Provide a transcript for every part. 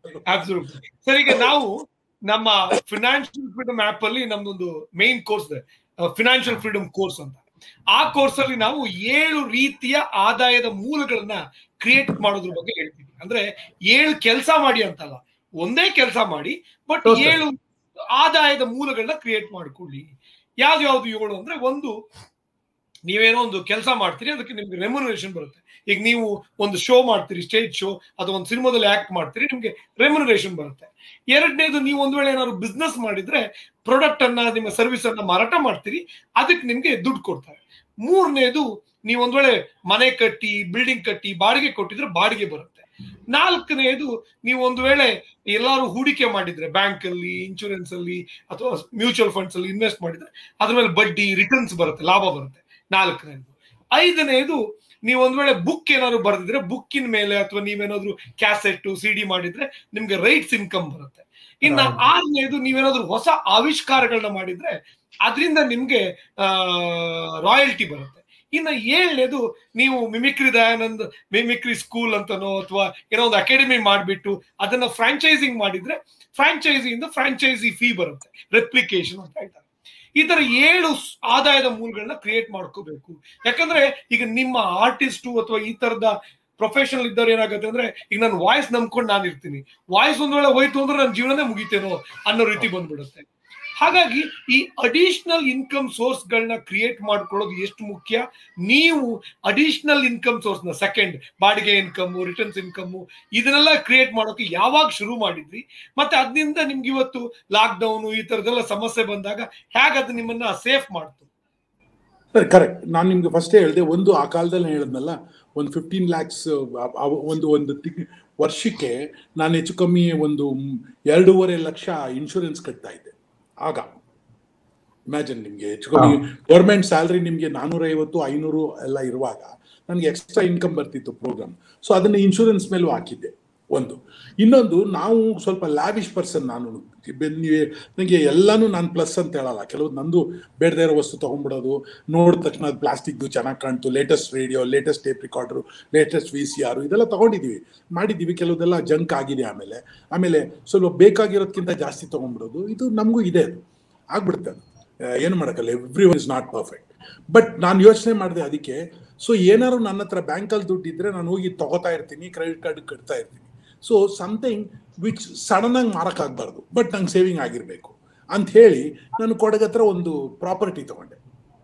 Absolutely sir ಈಗ ನಾವು ನಮ್ಮ ಫಿನಾನ್ಷಿಯಲ್ ಫ್ರೀಡಮ್ ಆಪ್ ಅಲ್ಲಿ ನಮ್ದೊಂದು ಮೇನ್ ಕೋರ್ಸ್ ಇದೆ ಫಿನಾನ್ಷಿಯಲ್ ಫ್ರೀಡಮ್ ಕೋರ್ಸ್ ಅಂತ ಆ ಕೋರ್ಸ್ ಅಲ್ಲಿ ನಾವು ಏಳು ರೀತಿಯ ಆದಾಯದ ಮೂಲಗಳನ್ನ ಕ್ರಿಯೇಟ್ ಮಾಡೋದ್ರ ಬಗ್ಗೆ ಹೇಳ್ತೀವಿ ಅಂದ್ರೆ ಏಳು ಕೆಲಸ ಮಾಡಿ ಅಂತಲ್ಲ ಒಂದೇ ಕೆಲಸ ಮಾಡಿ ಬಟ್ ಹೌದು. ಏಳು ಆದಾಯದ ಮೂಲಗಳನ್ನ ಕ್ರಿಯೇಟ್ ಮಾಡ್ಕೊಳ್ಳಿ ಯಾವ್ದು ಯಾವ್ದು ಏಳು ಅಂದ್ರೆ ಒಂದು ನೀವೇನೋ ಒಂದು ಕೆಲಸ ಮಾಡ್ತೀರಿ ಅದಕ್ಕೆ ನಿಮ್ಗೆ ರೆಮ್ಯುನರೇಷನ್ ಬರುತ್ತೆ ಈಗ ನೀವು ಒಂದು ಶೋ ಮಾಡ್ತೀರಿ ಸ್ಟೇಜ್ ಶೋ ಅಥವಾ ಒಂದು ಸಿನಿಮಾದಲ್ಲಿ ಆಕ್ಟ್ ಮಾಡ್ತೀರಿ ನಿಮ್ಗೆ ರೆಮ್ಯುನರೇಷನ್ ಬರುತ್ತೆ ಎರಡನೇದು ನೀವು ಒಂದ್ ವೇಳೆ ಏನಾದ್ರು ಬಿಸ್ನೆಸ್ ಮಾಡಿದ್ರೆ ಪ್ರಾಡಕ್ಟ್ ಅನ್ನ ನಿಮ್ಮ ಸರ್ವಿಸ್ ಅನ್ನ ಮಾರಾಟ ಮಾಡ್ತೀರಿ ಅದಕ್ಕೆ ನಿಮ್ಗೆ ದುಡ್ಡು ಕೊಡ್ತಾರೆ ಮೂರನೇದು ನೀವು ಒಂದ್ ವೇಳೆ ಮನೆ ಕಟ್ಟಿ ಬಿಲ್ಡಿಂಗ್ ಕಟ್ಟಿ ಬಾಡಿಗೆ ಕೊಟ್ಟಿದ್ರೆ ಬಾಡಿಗೆ ಬರುತ್ತೆ ನಾಲ್ಕನೇದು ನೀವು ಒಂದು ವೇಳೆ ಎಲ್ಲಾರು ಹೂಡಿಕೆ ಮಾಡಿದ್ರೆ ಬ್ಯಾಂಕ್ ಅಲ್ಲಿ ಇನ್ಶೂರೆನ್ಸ್ ಅಲ್ಲಿ ಅಥವಾ ಮ್ಯೂಚುವಲ್ ಫಂಡ್ಸ್ ಅಲ್ಲಿ ಇನ್ವೆಸ್ಟ್ ಮಾಡಿದ್ರೆ ಅದ್ರ ಮೇಲೆ ಬಡ್ಡಿ ರಿಟರ್ನ್ಸ್ ಬರುತ್ತೆ ಲಾಭ ಬರುತ್ತೆ ನಾಲ್ಕನೇದು ಐದನೇದು ನೀವು ಒಂದ್ ವೇಳೆ ಬುಕ್ ಏನಾದ್ರು ಬರೆದಿದ್ರೆ ಬುಕ್ಕಿನ ಮೇಲೆ ಅಥವಾ ನೀವೇನಾದ್ರು ಕ್ಯಾಸೆಟ್ ಸಿ ಡಿ ಮಾಡಿದ್ರೆ ನಿಮ್ಗೆ ರೈಟ್ಸ್ ಇನ್ಕಮ್ ಬರುತ್ತೆ ಇನ್ನ Right. ಆರನೇದು ನೀವೇನಾದ್ರು ಹೊಸ ಆವಿಷ್ಕಾರಗಳನ್ನ ಮಾಡಿದ್ರೆ ಅದರಿಂದ ನಿಮ್ಗೆ ರಾಯಲ್ಟಿ ಬರುತ್ತೆ ಇನ್ನ ಏಳನೇದು ನೀವು ಮಿಮಿಕ್ರಿ ದಯಾನಂದ್ ಮಿಮಿಕ್ರಿ ಸ್ಕೂಲ್ ಅಂತನೋ ಅಥವಾ ಏನೋ ಒಂದು ಅಕಾಡೆಮಿ ಮಾಡಿಬಿಟ್ಟು ಅದನ್ನ ಫ್ರಾಂಚೈಸಿಂಗ್ ಮಾಡಿದ್ರೆ ಫ್ರಾಂಚೈಸಿಯಿಂದ ಫ್ರಾಂಚೈಸಿ ಫೀ ಬರುತ್ತೆ ರೆಪ್ಲಿಕೇಶನ್ ಅಂತ ಹೇಳ್ತಾರೆ ಈ ತರ ಏಳು ಸ್- ಆದಾಯದ ಮೂಲಗಳನ್ನ ಕ್ರಿಯೇಟ್ ಮಾಡ್ಕೋಬೇಕು ಯಾಕಂದ್ರೆ ಈಗ ನಿಮ್ಮ ಆರ್ಟಿಸ್ಟು ಅಥವಾ ಈ ತರದ ಪ್ರೊಫೆಷನಲ್ ಇದ್ದವ್ರು ಏನಾಗುತ್ತೆ ಅಂದ್ರೆ ಈಗ ನನ್ನ ವಾಯ್ಸ್ ನಂಬ್ಕೊಂಡು ನಾನು ಇರ್ತೀನಿ ವಾಯ್ಸ್ ಒಂದ್ ವೇಳೆ ಹೋಯ್ತು ಅಂದ್ರೆ ನನ್ನ ಜೀವನನೇ ಮುಗಿತೇನೋ ಅನ್ನೋ ರೀತಿ ಬಂದ್ಬಿಡುತ್ತೆ ಹಾಗಾಗಿ ಈ ಅಡಿಷನಲ್ ಇನ್ಕಮ್ ಸೋರ್ಸ್ ಗಳನ್ನ ಕ್ರಿಯೇಟ್ ಮಾಡ್ಕೊಳ್ಳೋದು ಎಷ್ಟು ಮುಖ್ಯ ನೀವು ಅಡಿಷನಲ್ ಇನ್ಕಮ್ ಸೋರ್ಸ್ ನ ಸೆಕೆಂಡ್ ಬಾಡಿಗೆ ಇನ್ಕಮ್ ರಿಟರ್ನ್ಸ್ ಇನ್ಕಮ್ ಇದನ್ನೆಲ್ಲ ಕ್ರಿಯೇಟ್ ಮಾಡೋಕೆ ಯಾವಾಗ ಶುರು ಮಾಡಿದ್ರಿ ಮತ್ತೆ ಅದರಿಂದ ನಿಮ್ಗೆ ಇವತ್ತು ಲಾಕ್ ಡೌನ್ ಈ ತರದೆಲ್ಲ ಸಮಸ್ಯೆ ಬಂದಾಗ ಹೇಗೆ ಅದು ನಿಮ್ಮನ್ನ ಸೇಫ್ ಮಾಡ್ತು ಸರಿ ಕರೆಕ್ಟ್ ನಾನು ನಿಮ್ಗೆ ಫಸ್ಟೇ ಹೇಳಿದೆ ಒಂದು ಆ ಕಾಲದಲ್ಲಿ ಹೇಳಿದ್ನಲ್ಲ ಒಂದು ಫಿಫ್ಟೀನ್ ಲ್ಯಾಕ್ಸ್ ಒಂದು ಒಂದು ತಿಂಗ್ ವರ್ಷಕ್ಕೆ ನಾನು ಹೆಚ್ಚು ಕಮ್ಮಿ ಒಂದು ಮ್- ಎರಡೂವರೆ ಲಕ್ಷ ಇನ್ಶೂರೆನ್ಸ್ ಕಟ್ತಾ ಇದ್ದೆ ಆಗ ಇಮ್ಯಾಜಿನ್ ನಿಮಗೆ ಹೆಚ್ಚು ಕಮ್ಮಿ ಗೌರ್ಮೆಂಟ್ ಸ್ಯಾಲ್ರಿ ನಿಮಗೆ ನಾನೂರೈವತ್ತು ಐನೂರು ಎಲ್ಲ ಇರುವಾಗ ನನಗೆ ಎಕ್ಸ್ಟ್ರಾ ಇನ್ಕಮ್ ಬರ್ತಿತ್ತು ಪ್ರೋಗ್ರಾಮ್ ಸೊ ಅದನ್ನ ಇನ್ಶೂರೆನ್ಸ್ ಮೇಲೂ ಹಾಕಿದ್ದೆ ಒಂದು ಇನ್ನೊಂದು ನಾವು ಸ್ವಲ್ಪ ಲ್ಯಾವಿಶ್ ಪರ್ಸನ್ ನಾನು ನನಗೆ ಎಲ್ಲಾನು ನಾನು ಪ್ಲಸ್ ಅಂತ ಹೇಳಲ್ಲ ಕೆಲವು ನಂದು ಬೇಡದೇ ಇರೋ ವಸ್ತು ತೊಗೊಂಡ್ಬಿಡೋದು ನೋಡಿದ ತಕ್ಷಣ ಅದು ಪ್ಲಾಸ್ಟಿಕ್ದು ಚೆನ್ನಾಗಿ ಕಾಣ್ತು latest radio latest tape recorder latest V C R ಇದೆಲ್ಲ ತೊಗೊಂಡಿದ್ದೀವಿ ಮಾಡಿದ್ದೀವಿ ಕೆಲವುದೆಲ್ಲ ಜಂಕ್ ಆಗಿದೆ ಆಮೇಲೆ ಆಮೇಲೆ ಸ್ವಲ್ಪ ಬೇಕಾಗಿರೋದಕ್ಕಿಂತ ಜಾಸ್ತಿ ತೊಗೊಂಡ್ಬಿಡೋದು ಇದು ನಮಗೂ ಇದೆ ಅದು ಆಗ್ಬಿಡುತ್ತೆ ಅದು ಆ, ಏನು ಮಾಡೋಕ್ಕಲ್ಲ every one is not perfect but ನಾನು ಯೋಚನೆ ಮಾಡಿದೆ ಅದಕ್ಕೆ ಸೊ ಏನಾದ್ರು ನನ್ನ ಹತ್ರ ಬ್ಯಾಂಕಲ್ಲಿ ದುಡ್ಡು ಇದ್ರೆ ನಾನು ಹೋಗಿ ತಗೋತಾ ಇರ್ತೀನಿ ಕ್ರೆಡಿಟ್ ಕಾರ್ಡ್ ಕಟ್ತಾ ಇರ್ತೀನಿ ಸೊ ಸಮಥಿಂಗ್ ವಿಚ್ ಸಡನ್ ಆಗಿ ಮಾರಕ್ಕಾಗಬಾರ್ದು ಬಟ್ ನಂಗೆ ಸೇವಿಂಗ್ ಆಗಿರಬೇಕು ಅಂತ ಹೇಳಿ ನಾನು ಕೊಡಗ ಹತ್ರ ಒಂದು ಪ್ರಾಪರ್ಟಿ ತಗೊಂಡೆ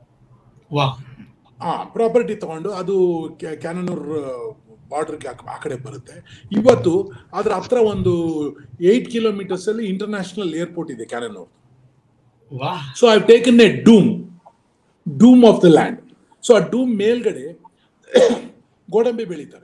ವಾ ಆ ಪ್ರಾಪರ್ಟಿ ತಗೊಂಡು ಅದು ಕ್ಯಾ- ಕ್ಯಾನನೂರ್ ಬಾರ್ಡರ್ಗೆ ಆ ಕಡೆ ಬರುತ್ತೆ ಇವತ್ತು ಅದ್ರ ಹತ್ರ ಒಂದು ಏಯ್ಟ್ ಕಿಲೋಮೀಟರ್ಸ್ ಅಲ್ಲಿ ಇಂಟರ್ನ್ಯಾಷನಲ್ ಏರ್ಪೋರ್ಟ್ ಇದೆ ಕ್ಯಾನನೂರ್ ವಾ so I taken a dome dome of the land so ಆ ಡೂಮ್ ಮೇಲ್ಗಡೆ ಗೋಡಂಬಿ ಬೆಳೀತಾರೆ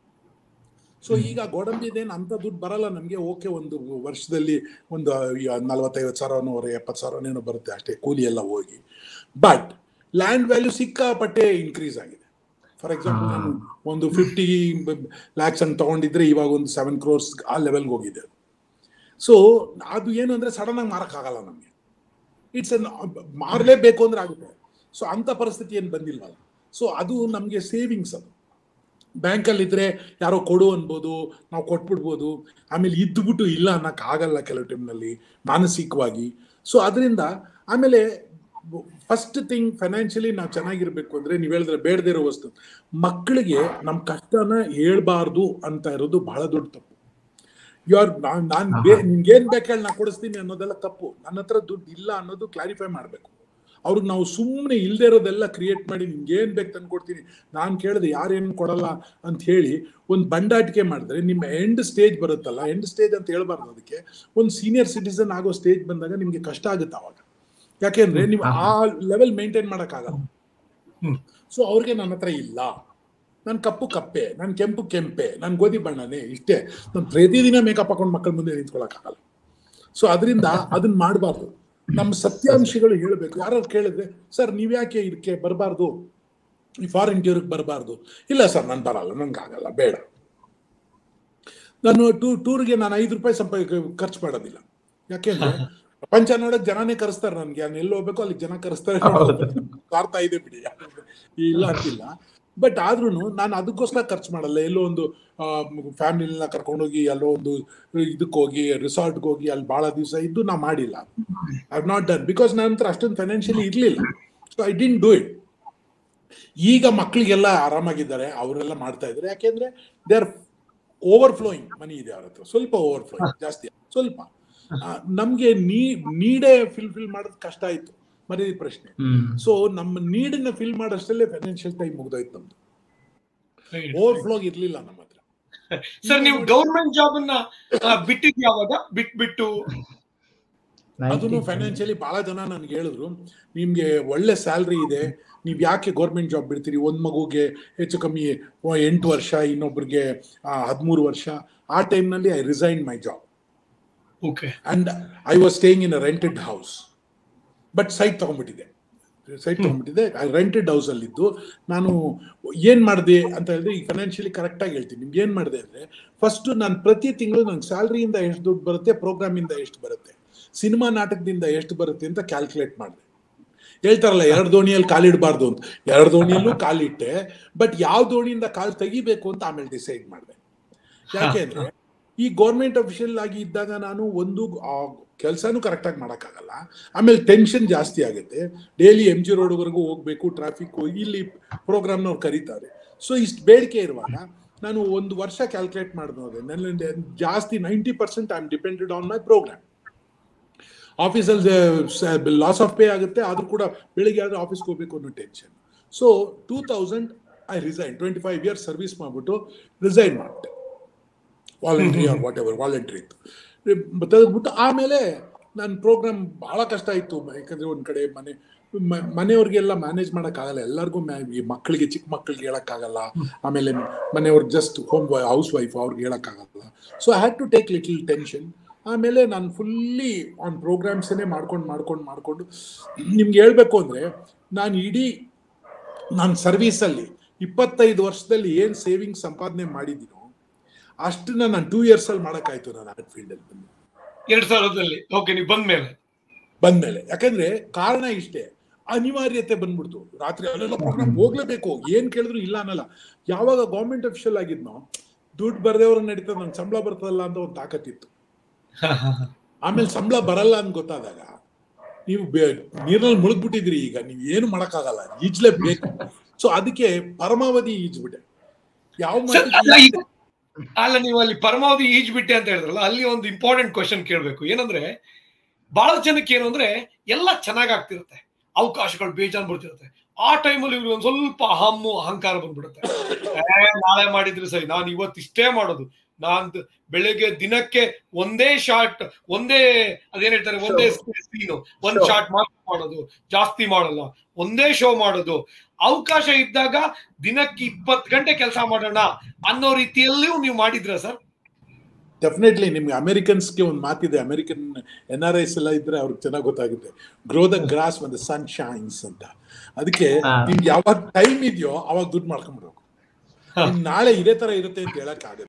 ಸೊ ಈಗ ಗೋಡಂಬಿದೇನು ಅಂತ ದುಡ್ಡು ಬರಲ್ಲ ನಮಗೆ ಓಕೆ ಒಂದು ವರ್ಷದಲ್ಲಿ ಒಂದು ನಲವತ್ತೈವತ್ತು ಸಾವಿರನೋ ಎಪ್ಪತ್ತು ಸಾವಿರನೇನೋ ಬರುತ್ತೆ ಅಷ್ಟೇ ಕೂಲಿ ಎಲ್ಲ ಹೋಗಿ ಬಟ್ ಲ್ಯಾಂಡ್ ವ್ಯಾಲ್ಯೂ ಸಿಕ್ಕಾಪಟ್ಟೆ ಇನ್ಕ್ರೀಸ್ ಆಗಿದೆ ಫಾರ್ ಎಕ್ಸಾಂಪಲ್ ನಾನು ಒಂದು ಫಿಫ್ಟಿ ಲ್ಯಾಕ್ಸ್ ಅಂತ ತಗೊಂಡಿದ್ರೆ ಇವಾಗ ಒಂದು ಸೆವೆನ್ ಕ್ರೋರ್ಸ್ ಆ ಲೆವೆಲ್ಗೆ ಹೋಗಿದೆ ಸೊ ಅದು ಏನು ಅಂದ್ರೆ ಸಡನ್ ಆಗಿ ಮಾರಕ್ಕಾಗಲ್ಲ ನಮಗೆ ಇಟ್ಸ್ ಅನ್ ಮಾರಲೇಬೇಕು ಅಂದ್ರೆ ಆಗುತ್ತೆ ಸೊ ಅಂಥ ಪರಿಸ್ಥಿತಿ ಏನು ಬಂದಿಲ್ವಲ್ಲ ಸೊ ಅದು ನಮಗೆ ಸೇವಿಂಗ್ಸ್ ಅದು ಬ್ಯಾಂಕಲ್ಲಿ ಇದ್ರೆ ಯಾರೋ ಕೊಡು ಅನ್ಬೋದು ನಾವು ಕೊಟ್ಬಿಡ್ಬೋದು ಆಮೇಲೆ ಇದ್ಬಿಟ್ಟು ಇಲ್ಲ ಅನ್ನಕ್ಕೆ ಆಗಲ್ಲ ಕೆಲವು ಟೈಮ್ನಲ್ಲಿ ಮಾನಸಿಕವಾಗಿ ಸೊ ಅದರಿಂದ ಆಮೇಲೆ ಫಸ್ಟ್ ಥಿಂಗ್ ಫೈನಾನ್ಷಿಯಲಿ ನಾವು ಚೆನ್ನಾಗಿರ್ಬೇಕು ಅಂದ್ರೆ ನೀವು ಹೇಳಿದ್ರೆ ಬೇಡದೇ ಇರೋ ವಸ್ತು ಮಕ್ಕಳಿಗೆ ನಮ್ಮ ಕಷ್ಟನ ಹೇಳ್ಬಾರ್ದು ಅಂತ ಇರೋದು ಬಹಳ ದೊಡ್ಡ ತಪ್ಪು ಯು ಆರ್ ನಾನು ಬೇ ನಿನ್ಗೇನ್ ಬೇಕಾದ್ರೆ ನಾ ಕೊಡಿಸ್ತೀನಿ ಅನ್ನೋದೆಲ್ಲ ತಪ್ಪು ನನ್ನ ಹತ್ರ ದುಡ್ಡು ಇಲ್ಲ ಅನ್ನೋದು ಕ್ಲಾರಿಫೈ ಮಾಡಬೇಕು ಅವ್ರಿಗೆ ನಾವು ಸುಮ್ಮನೆ ಇಲ್ಲದೆ ಇರೋದೆಲ್ಲ ಕ್ರಿಯೇಟ್ ಮಾಡಿ ನಿಮ್ಗೆ ಏನ್ ಬೇಕು ತಂದ್ಕೊಡ್ತೀನಿ ನಾನು ಕೇಳಿದೆ ಯಾರೇನು ಕೊಡಲ್ಲ ಅಂತ ಹೇಳಿ ಒಂದು ಬಂಡಾಟಿಕೆ ಮಾಡಿದ್ರೆ ನಿಮ್ಮ ಎಂಡ್ ಸ್ಟೇಜ್ ಬರುತ್ತಲ್ಲ ಎಂಡ್ ಸ್ಟೇಜ್ ಅಂತ ಹೇಳ್ಬಾರ್ದು ಅದಕ್ಕೆ ಒಂದು ಸೀನಿಯರ್ ಸಿಟಿಸನ್ ಆಗೋ ಸ್ಟೇಜ್ ಬಂದಾಗ ನಿಮ್ಗೆ ಕಷ್ಟ ಆಗುತ್ತೆ ಅವಾಗ ಯಾಕೆಂದ್ರೆ ನೀವು ಆ ಲೆವೆಲ್ ಮೇಂಟೈನ್ ಮಾಡೋಕ್ಕಾಗಲ್ಲ ಹ್ಮ್. ಸೊ ಅವ್ರಿಗೆ ನನ್ನ ಹತ್ರ ಇಲ್ಲ ನಾನು ಕಪ್ಪು ಕಪ್ಪೆ ನಾನು ಕೆಂಪು ಕೆಂಪೆ ನಾನು ಗೋಧಿ ಬಣ್ಣನೇ ಇಷ್ಟೇ ನಾನು ಪ್ರತಿದಿನ ಮೇಕಪ್ ಹಾಕೊಂಡು ಮಕ್ಕಳ ಮುಂದೆ ನಿಂತ್ಕೊಳಕ್ಕಾಗಲ್ಲ ಸೊ ಅದರಿಂದ ಅದನ್ನ ಮಾಡಬಾರ್ದು ನಮ್ಮ ಸತ್ಯಾಂಶಗಳು ಹೇಳಬೇಕು ಯಾರು ಕೇಳಿದ್ರೆ ಸರ್ ನೀವ್ಯಾಕೆ ಇದಕ್ಕೆ ಬರಬಾರ್ದು ಈ ಫಾರಿನ್ ಟ್ಯೂರ್ಗೆ ಬರಬಾರ್ದು ಇಲ್ಲ ಸರ್ ನಾನು ಬರಲ್ಲ ನನ್ಗೆ ಆಗಲ್ಲ ಬೇಡ ನಾನು ಟೂ ಟೂರ್ಗೆ ನಾನು ಐದು ರೂಪಾಯಿ ಸಂಪಾದ ಖರ್ಚು ಮಾಡೋದಿಲ್ಲ ಯಾಕೆಂದ್ರೆ ಪ್ರಪಂಚ ನೋಡಕ್ ಜನನೇ ಕರೆಸ್ತಾರೆ ನನ್ಗೆ ನಾನು ಎಲ್ಲಿ ಹೋಗ್ಬೇಕು ಅಲ್ಲಿ ಜನ ಕರೆಸ್ತಾರೆ ಹೌದು. ಕಾರ್ತಾ ಇದೆ ಬಿಡಿ ಇಲ್ಲ ಅಂತಿಲ್ಲ ಬಟ್ ಆದ್ರೂ ನಾನು ಅದಕ್ಕೋಸ್ಕರ ಖರ್ಚು ಮಾಡಲ್ಲ ಎಲ್ಲೋ ಒಂದು ಫ್ಯಾಮಿಲಿನ ಕರ್ಕೊಂಡೋಗಿ ಎಲ್ಲೋ ಒಂದು ಇದಕ್ಕೆ ಹೋಗಿ ರಿಸಾರ್ಟ್ಗೆ ಹೋಗಿ ಅಲ್ಲಿ ಭಾಳ ದಿವಸ ಇದ್ದು ನಾ ಮಾಡಿಲ್ಲ ಐ ನಾಟ್ ಡನ್ ಬಿಕಾಸ್ ನನ್ನ ಹತ್ರ ಅಷ್ಟೊಂದು ಫೈನಾನ್ಷಿಯಲಿ ಇರಲಿಲ್ಲ so I didn't do it ಈಗ ಮಕ್ಕಳಿಗೆಲ್ಲ ಆರಾಮಾಗಿದ್ದಾರೆ ಅವರೆಲ್ಲ ಮಾಡ್ತಾ ಇದ್ದಾರೆ ಯಾಕೆಂದ್ರೆ they are overflowing money ಇದೆ ಅವ್ರ ಹತ್ರ ಸ್ವಲ್ಪ ಓವರ್ ಫ್ಲೋಯಿಂಗ್ ಜಾಸ್ತಿ ಸ್ವಲ್ಪ ಆ, ನಮ್ಗೆ ನೀ ನೀಡೇ ಫಿಲ್ ಫಿಲ್ ಮಾಡೋದು ಕಷ್ಟ ಆಯ್ತು ಮರ್ಯಾದೆ ಪ್ರಶ್ನೆ ಹ್ಮ್ ಸೊ ನಮ್ಮ ನೀಡನ್ನ ಫಿಲ್ ಮಾಡೋಷ್ಟಲ್ಲೇ ಫೈನಾನ್ಷಿಯಲ್ ಟೈಮ್ ಮುಗ್ದೋಯ್ತು ನಮ್ದು ಓವರ್ ಫ್ಲೋ ಇರ್ಲಿಲ್ಲ ನಮ್ಮ ಹತ್ರ ಸರ್ ನೀವು ಗೌರ್ಮೆಂಟ್ ಜಾಬ್ ಅನ್ನ ಆ, ಬಿಟ್ಟಿದ್ ಯಾವಾಗ ಬಿಟ್ಬಿಟ್ಟು ಅದನ್ನು ಫೈನಾನ್ಷಿಯಲಿ ಬಹಳ ಜನ ನನ್ಗೆ ಹೇಳಿದ್ರು ನಿಮ್ಗೆ ಒಳ್ಳೆ ಸ್ಯಾಲ್ರಿ ಇದೆ ನೀವ್ ಯಾಕೆ ಗೌರ್ಮೆಂಟ್ ಜಾಬ್ ಬಿಡ್ತೀರಿ ಒಂದ್ ಮಗುಗೆ ಹೆಚ್ಚು ಕಮ್ಮಿ ಎಂಟು ವರ್ಷ ಇನ್ನೊಬ್ರಿಗೆ ಹದಿಮೂರು ವರ್ಷ ಆ ಟೈಮ್ನಲ್ಲಿ I resign my job okay and I was staying in a rented house but site ತಗೊಂಡ್ಬಿಟ್ಟಿದೆ ಸೈಟ್ ತಗೊಂಡ್ಬಿಟ್ಟಿದೆ ರೆಂಟೆಡ್ ಹೌಸ್ ಅಲ್ಲಿದ್ದು ನಾನು ಏನ್ ಮಾಡಿದೆ ಅಂತ ಹೇಳಿದ್ರೆ ಈಗ ಫೈನಾನ್ಷಿಯಲಿ ಕರೆಕ್ಟಾಗಿ ಹೇಳ್ತೀನಿ ನಿಮ್ಗೆ ಏನ್ ಮಾಡಿದೆ ಅಂದ್ರೆ ಫಸ್ಟ್ ನಾನು ಪ್ರತಿ ತಿಂಗಳು ನನ್ನ ಸ್ಯಾಲ್ರಿಯಿಂದ ಎಷ್ಟು ದುಡ್ಡು ಬರುತ್ತೆ program ಇಂದ ಎಷ್ಟು ಬರುತ್ತೆ ಸಿನಿಮಾ ನಾಟಕದಿಂದ ಎಷ್ಟು ಬರುತ್ತೆ ಅಂತ ಕ್ಯಾಲ್ಕುಲೇಟ್ ಮಾಡಿದೆ ಹೇಳ್ತಾರಲ್ಲ ಎರಡು ದೋಣಿಯಲ್ಲಿ ಕಾಲಿಡಬಾರ್ದು ಅಂತ ಎರಡು ದೋಣಿಯಲ್ಲೂ ಕಾಲಿಟ್ಟೆ ಬಟ್ ಯಾವ ದೋಣಿಯಿಂದ ಕಾಲು ತೆಗಿಬೇಕು ಅಂತ ಆಮೇಲೆ ಡಿಸೈಡ್ ಮಾಡಿದೆ ಯಾಕೆಂದ್ರೆ ಈ ಗೌರ್ಮೆಂಟ್ ಅಫಿಷಿಯಲ್ ಆಗಿ ಇದ್ದಾಗ ನಾನು ಒಂದು ಕೆಲಸನೂ ಕರೆಕ್ಟಾಗಿ ಮಾಡೋಕ್ಕಾಗಲ್ಲ ಆಮೇಲೆ ಟೆನ್ಷನ್ ಜಾಸ್ತಿ ಆಗುತ್ತೆ ಡೈಲಿ ಎಮ್ ಜಿ ರೋಡ್ವರೆಗೂ ಹೋಗ್ಬೇಕು ಟ್ರಾಫಿಕ್ ಇಲ್ಲಿ ಪ್ರೋಗ್ರಾಮ್ನವ್ರು ಕರೀತಾರೆ ಸೊ ಇಷ್ಟು ಬೇಡಿಕೆ ಇರುವಾಗ ನಾನು ಒಂದು ವರ್ಷ ಕ್ಯಾಲ್ಕುಲೇಟ್ ಮಾಡಿದ್ರೆ ನನ್ನ ಜಾಸ್ತಿ ninety percent I am depended on my programme ಆಫೀಸಲ್ಲಿ ಲಾಸ್ ಆಫ್ ಪೇ ಆಗುತ್ತೆ ಆದ್ರೂ ಕೂಡ ಬೆಳಿಗ್ಗೆ ಆದ್ರೆ ಆಫೀಸ್ಗೆ ಹೋಗ್ಬೇಕು ಅನ್ನೋ tension so two thousand I resign twenty five years service ಮಾಡಿಬಿಟ್ಟು ರಿಸೈನ್ ಮಾಡಿಬಿಟ್ಟೆ voluntary or whatever voluntary ಇತ್ತು ತೆಗೆದ್ಬಿಟ್ಟು ಆಮೇಲೆ ನನ್ನ ಪ್ರೋಗ್ರಾಮ್ ಭಾಳ ಕಷ್ಟ ಇತ್ತು ಯಾಕಂದ್ರೆ ಒಂದು ಕಡೆ ಮನೆ ಮ- ಮನೆಯವ್ರಿಗೆಲ್ಲ ಮ್ಯಾನೇಜ್ ಮಾಡೋಕ್ಕಾಗಲ್ಲ ಎಲ್ಲರಿಗೂ ಮ್ಯಾ ಈ ಮಕ್ಕಳಿಗೆ ಚಿಕ್ಕ ಮಕ್ಕಳಿಗೆ ಹೇಳೋಕ್ಕಾಗಲ್ಲ ಆಮೇಲೆ ಮನೆಯವ್ರು ಜಸ್ಟ್ ಹೋಮ್ ಹೌಸ್ ವೈಫ್ ಅವ್ರಿಗೆ ಹೇಳೋಕ್ಕಾಗಲ್ಲ so I had to take little tension ಆಮೇಲೆ ನಾನು ಫುಲ್ಲಿ ಆನ್ ಪ್ರೋಗ್ರಾಮ್ಸನ್ನೇ ಮಾಡ್ಕೊಂಡು ಮಾಡ್ಕೊಂಡು ಮಾಡಿಕೊಂಡು ನಿಮ್ಗೆ ಹೇಳ್ಬೇಕು ಅಂದರೆ ನಾನು ಇಡೀ ನಾನು ಸರ್ವೀಸಲ್ಲಿ ಇಪ್ಪತ್ತೈದು ವರ್ಷದಲ್ಲಿ ಏನು ಸೇವಿಂಗ್ ಸಂಪಾದನೆ ಮಾಡಿದ್ದೀನೋ ಅಷ್ಟನ್ನ ನಾನು ಟೂ ಇಯರ್ಸಲ್ಲಿ ಮಾಡೋಕ್ಕಾಯ್ತು ನಾನು ಆರ್ಟ್ ಫೀಲ್ಡಲ್ಲಿ ಬಂದು ಎರಡ್ ಸಾವಿರದಲ್ಲಿ ಓಕೆ ನೀವು ಬಂದ್ಮೇಲೆ ಬಂದ್ಮೇಲೆ ಯಾಕಂದ್ರೆ ಕಾರಣ ಇಷ್ಟೇ ಅನಿವಾರ್ಯತೆ ಬಂದ್ಬಿಡ್ತು ರಾತ್ರಿ ಅಲ್ಲೆಲ್ಲ ಪ್ರೋಗ್ರಾಮ್ ಹೋಗ್ಲೇಬೇಕು ಏನ್ ಕೇಳಿದ್ರು ಇಲ್ಲ ಅನ್ನಲ್ಲ ಯಾವಾಗ ಗೌರ್ಮೆಂಟ್ ಅಫಿಷಿಯಲ್ ಆಗಿದ್ನೋ ದುಡ್ಡು ಬರ್ದೇವ್ರ ನಡೀತದೆ ನನ್ ಸಂಬಳ ಬರ್ತದಲ್ಲ ಅಂತ ಒಂದು ತಾಕತ್ತಿತ್ತು ಆಮೇಲೆ ಸಂಬಳ ಬರಲ್ಲ ಅಂತ ಗೊತ್ತಾದಾಗ ನೀವು ನೀರಲ್ಲಿ ಮುಳುಗ್ಬಿಟ್ಟಿದ್ರಿ ಈಗ ನೀವು ಏನು ಮಾಡಕ್ಕಾಗಲ್ಲ ಈಜ್ಲೇಬೇಕು ಸೊ ಅದಕ್ಕೆ ಪರಮಾವಧಿ ಈಜ್ಬಿಟ್ಟೆ ಯಾವ ಸರ್, ಅಲ್ಲ ಮಟ್ಟಿಗೆ ಈಗ ಅಲ್ಲ ನೀವು ಅಲ್ಲಿ ಪರಮಾವಧಿ ಈಜ್ ಬಿಟ್ಟೆ ಅಂತ ಹೇಳಿದ್ರಲ್ಲ ಅಲ್ಲಿ ಒಂದು ಇಂಪಾರ್ಟೆಂಟ್ ಕ್ವಶನ್ ಕೇಳಬೇಕು ಏನಂದ್ರೆ ಬಹಳ ಜನಕ್ಕೆ ಏನು ಅಂದ್ರೆ ಎಲ್ಲ ಚೆನ್ನಾಗ್ ಆಗ್ತಿರುತ್ತೆ ಅವಕಾಶಗಳು ಬೇಜಾನ್ ಬರ್ತಿರುತ್ತೆ ಆ ಟೈಮಲ್ಲಿ ಇವ್ರಿಗೆ ಒಂದ್ ಸ್ವಲ್ಪ ಹಮ್ಮು ಅಹಂಕಾರ ಬಂದ್ಬಿಡುತ್ತೆ ಏ, ನಾಳೆ ಮಾಡಿದ್ರೆ ಸರಿ ನಾನು ಇವತ್ತು ಇಷ್ಟೇ ಮಾಡೋದು ನಾನ್ ದ- ಬೆಳಿಗ್ಗೆ ದಿನಕ್ಕೆ ಒಂದೇ ಶಾಟ್ ಒಂದೇ ಅದೇನ್ ಹೇಳ್ತಾರೆ ಒಂದೇ ಸೀನು ಒಂದ್ Show. ಶಾಟ್ ಮಾತ್ರ ಮಾಡೋದು ಜಾಸ್ತಿ ಮಾಡಲ್ಲ ಒಂದೇ ಶೋ ಮಾಡೋದು ಅವಕಾಶ ಇದ್ದಾಗ ದಿನಕ್ಕೆ ಇಪ್ಪತ್ತು ಗಂಟೆ ಕೆಲಸ ಮಾಡೋಣ ಅನ್ನೋ ರೀತಿಯಲ್ಲಿಯೂ ನೀವು ಮಾಡಿದ್ರ ಸರ್ ಡೆಫಿನೆಟ್ಲಿ ನಿಮ್ಗೆ ಅಮೆರಿಕನ್ಸ್ಗೆ ಒಂದು ಮಾತಿದೆ ಅಮೆರಿಕನ್ ಎನ್ ಆರ್ ಐಸ್ ಎಲ್ಲ ಇದ್ರೆ ಅವ್ರಿಗೆ ಚೆನ್ನಾಗಿ ಗೊತ್ತಾಗುತ್ತೆ ಗ್ರೋ ದ ಗ್ರಾಸ್ ಒಂದು ಸನ್ ಶೈನ್ಸ್ ಅಂತ ಅದಕ್ಕೆ ಹಾ. ನಿಮ್ಗೆ ಯಾವಾಗ ಟೈಮ್ ಇದೆಯೋ ಅವಾಗ ದುಡ್ಡು ಮಾಡ್ಕೊಂಡ್ಬಿಡ್ಬೇಕು ನಿಮ್ಗ್ ನಾಳೆ ಇದೇ ತರ ಇರುತ್ತೆ ಅಂತ ಹೇಳಕ್